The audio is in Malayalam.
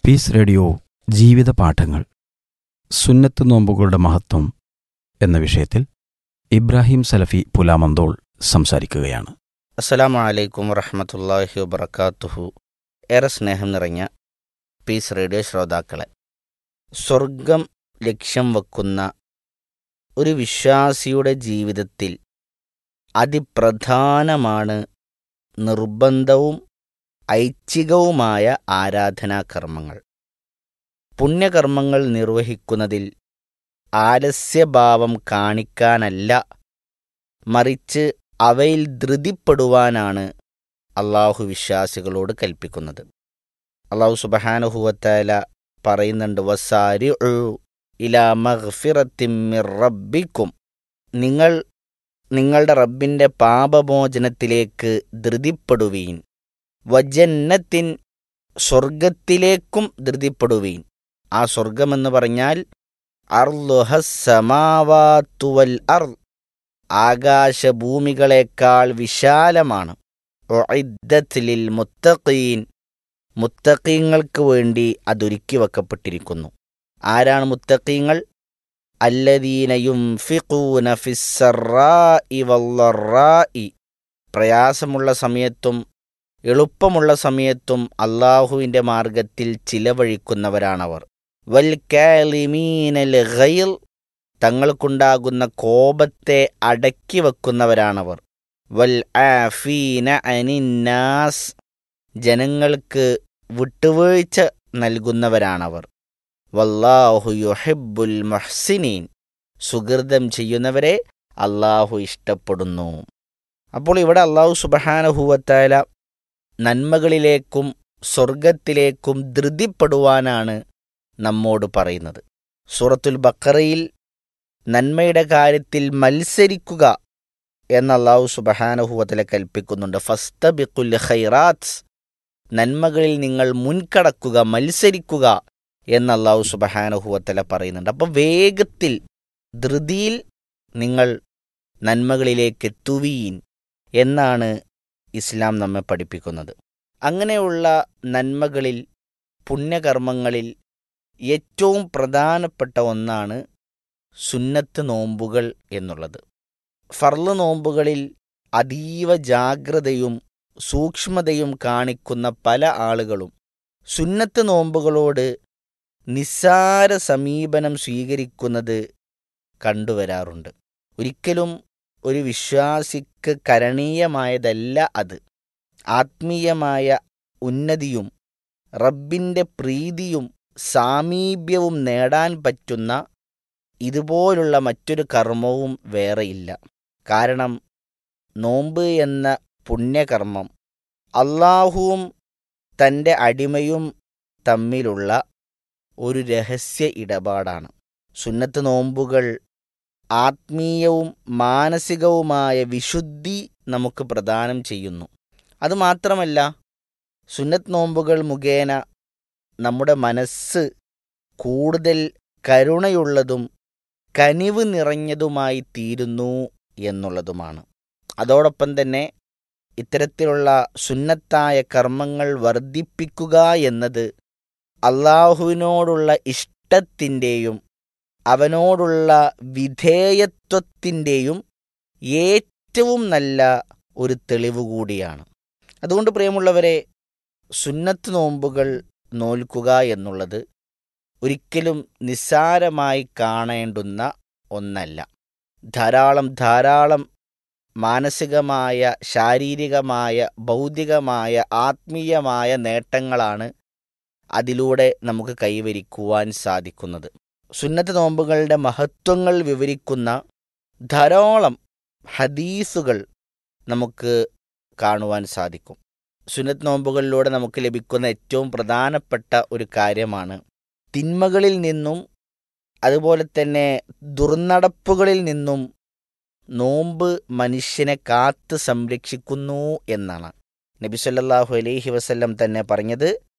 പീസ് റേഡിയോ ജീവിത പാഠങ്ങൾ സുന്നത്ത് നോമ്പുകളുടെ മഹത്വം എന്ന വിഷയത്തിൽ ഇബ്രാഹിം സലഫി പുലാമന്തോൾ സംസാരിക്കുകയാണ് അസ്സലാമു അലൈക്കും വറഹമത്തല്ലാഹി വബർക്കാത്തുഹു ഏറെ സ്നേഹം നിറഞ്ഞ പീസ് റേഡിയോ ശ്രോതാക്കളെ സ്വർഗം ലക്ഷ്യം വെക്കുന്ന ഒരു വിശ്വാസിയുടെ ജീവിതത്തിൽ അതിപ്രധാനമാണ് നിർബന്ധവും ഐച്ഛികവുമായ ആരാധനാകർമ്മങ്ങൾ പുണ്യകർമ്മങ്ങൾ നിർവഹിക്കുന്നതിൽ ആലസ്യഭാവം കാണിക്കാനല്ല മറിച്ച് അവയിൽ ധൃതിപ്പെടുവാനാണ് അള്ളാഹു വിശ്വാസികളോട് കൽപ്പിക്കുന്നത് അള്ളാഹു സുബഹാനുഹുവത്താല പറയുന്നുണ്ട് വസാരി ഇലാ മഗ്ഫിറത്തിമ്മിർ റബ്ബിക്കും നിങ്ങൾ നിങ്ങളുടെ റബ്ബിൻ്റെ പാപമോചനത്തിലേക്ക് ധൃതിപ്പെടുവീൻ വജന്നത്തിൻ സ്വർഗത്തിലേക്കും ധൃതിപ്പെടുവീൻ ആ സ്വർഗമെന്ന് പറഞ്ഞാൽ അർലുഹസമാവാത്തുവൽ അർ ആകാശഭൂമികളെക്കാൾ വിശാലമാണ് ഒഇദ്ദത്ലിൽ മുത്തഖീൻ മുത്തഖീങ്ങൾക്ക് വേണ്ടി അതൊരുക്കി വെക്കപ്പെട്ടിരിക്കുന്നു ആരാണ് മുത്തഖീങ്ങൾ അല്ലദീനയും ഫിഖൂന ഫിസ്സറായി വല്ലറായി പ്രയാസമുള്ള സമയത്തും എളുപ്പമുള്ള സമയത്തും അള്ളാഹുവിൻ്റെ മാർഗത്തിൽ ചിലവഴിക്കുന്നവരാണവർ വൽ കാലിമീനൽ ഖൈൽ തങ്ങൾക്കുണ്ടാകുന്ന കോപത്തെ അടക്കി വെക്കുന്നവരാണവർ വൽ ആഫീന അനിന്നാസ് ജനങ്ങൾക്ക് വിട്ടുവീഴ്ച നൽകുന്നവരാണവർ വല്ലാഹു യുഹിബുൽ മുഹ്സിനീൻ സുഹൃതം ചെയ്യുന്നവരെ അള്ളാഹു ഇഷ്ടപ്പെടുന്നു അപ്പോൾ ഇവിടെ അള്ളാഹു സുബഹാനഹുവത്തായ നന്മകളിലേക്കും സ്വർഗത്തിലേക്കും ധൃതിപ്പെടുവാനാണ് നമ്മോട് പറയുന്നത് സൂറത്തുൽ ബക്കറയിൽ നന്മയുടെ കാര്യത്തിൽ മത്സരിക്കുക എന്ന് അള്ളാഹു സുബഹാനഹുവത്തിലെ കൽപ്പിക്കുന്നുണ്ട് ഫസ്തബിക്കുൽ ഖൈറാത്ത് നന്മകളിൽ നിങ്ങൾ മുൻകടക്കുക മത്സരിക്കുക എന്ന് അള്ളാഹു സുബഹാനഹുവത്തല പറയുന്നുണ്ട് അപ്പോൾ വേഗത്തിൽ ധൃതിയിൽ നിങ്ങൾ നന്മകളിലേക്ക് എത്തുവീൻ എന്നാണ് ഇസ്ലാം നമ്മെ പഠിപ്പിക്കുന്നത് അങ്ങനെയുള്ള നന്മകളിൽ പുണ്യകർമ്മങ്ങളിൽ ഏറ്റവും പ്രധാനപ്പെട്ട ഒന്നാണ് സുന്നത്ത് നോമ്പുകൾ എന്നുള്ളത് ഫർള് നോമ്പുകളിൽ അതീവ ജാഗ്രതയും സൂക്ഷ്മതയും കാണിക്കുന്ന പല ആളുകളും സുന്നത്ത് നോമ്പുകളോട് നിസ്സാര സമീപനം സ്വീകരിക്കുന്നത് കണ്ടുവരാറുണ്ട് ഒരിക്കലും ഒരു വിശ്വാസിക്ക് കരണീയമായതല്ല അത് ആത്മീയമായ ഉന്നതിയും റബ്ബിൻ്റെ പ്രീതിയും സാമീപ്യവും നേടാൻ പറ്റുന്ന ഇതുപോലുള്ള മറ്റൊരു കർമ്മവും വേറെയില്ല കാരണം നോമ്പ് എന്ന പുണ്യകർമ്മം അള്ളാഹുവും തൻ്റെ അടിമയും തമ്മിലുള്ള ഒരു രഹസ്യ ഇടപാടാണ് സുന്നത്ത് നോമ്പുകൾ ആത്മീയവും മാനസികവുമായ വിശുദ്ധി നമുക്ക് പ്രദാനം ചെയ്യുന്നു അതുമാത്രമല്ല സുന്നത്ത് നോമ്പുകൾ മുഖേന നമ്മുടെ മനസ്സ് കൂടുതൽ കരുണയുള്ളതും കനിവ് നിറഞ്ഞതുമായി തീരുന്നു എന്നുള്ളതുമാണ് അതോടൊപ്പം തന്നെ ഇത്തരത്തിലുള്ള സുന്നത്തായ കർമ്മങ്ങൾ വർദ്ധിപ്പിക്കുക എന്നത് അള്ളാഹുവിനോടുള്ള ഇഷ്ടത്തിൻ്റെയും അവനോടുള്ള വിധേയത്വത്തിൻ്റെയും ഏറ്റവും നല്ല ഒരു തെളിവ് കൂടിയാണ് അതുകൊണ്ട് പ്രിയമുള്ളവരെ സുന്നത്ത് നോമ്പുകൾ നോൽക്കുക എന്നുള്ളത് ഒരിക്കലും നിസ്സാരമായി കാണേണ്ടുന്ന ഒന്നല്ല ധാരാളം ധാരാളം മാനസികമായ ശാരീരികമായ ഭൗതികമായ ആത്മീയമായ നേട്ടങ്ങളാണ് അതിലൂടെ നമുക്ക് കൈവരിക്കുവാൻ സാധിക്കുന്നത് സുന്നത്ത് നോമ്പുകളുടെ മഹത്വങ്ങൾ വിവരിക്കുന്ന ധാരാളം ഹദീസുകൾ നമുക്ക് കാണുവാൻ സാധിക്കും സുന്നത്ത് നോമ്പുകളിലൂടെ നമുക്ക് ലഭിക്കുന്ന ഏറ്റവും പ്രധാനപ്പെട്ട ഒരു കാര്യമാണ് തിന്മകളിൽ നിന്നും അതുപോലെ തന്നെ ദുർനടപ്പുകളിൽ നിന്നും നോമ്പ് മനുഷ്യനെ കാത്ത് സംരക്ഷിക്കുന്നു എന്നാണ് നബി സല്ലല്ലാഹു അലൈഹി വസല്ലം തന്നെ പറഞ്ഞത്